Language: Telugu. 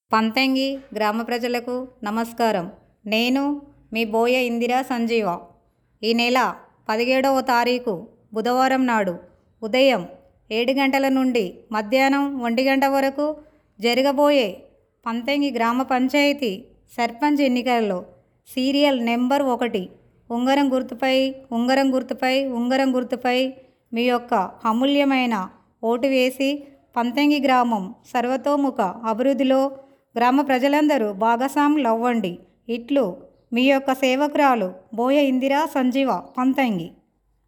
పంతంగి గ్రామ ప్రజలకు నమస్కారం నేను మీ బోయ ఇందిరా సంజీవ ఈ నెల పదిహేడవ తారీఖు బుధవారం నాడు ఉదయం ఏడు గంటల నుండి మధ్యాహ్నం ఒంటి గంట వరకు జరగబోయే పంతంగి గ్రామ పంచాయతీ సర్పంచ్ ఎన్నికలలో సీరియల్ నెంబర్ ఒకటి ఉంగరం గుర్తుపై ఉంగరం గుర్తుపై ఉంగరం గుర్తుపై మీ యొక్క అమూల్యమైన ఓటు వేసి పంతంగి గ్రామం సర్వతోముఖ అభివృద్ధిలో గ్రామ ప్రజలందరూ భాగస్వాములు అవ్వండి ఇట్లు మీ యొక్క సేవకురాలు బోయ ఇందిరా సంజీవ పంతంగి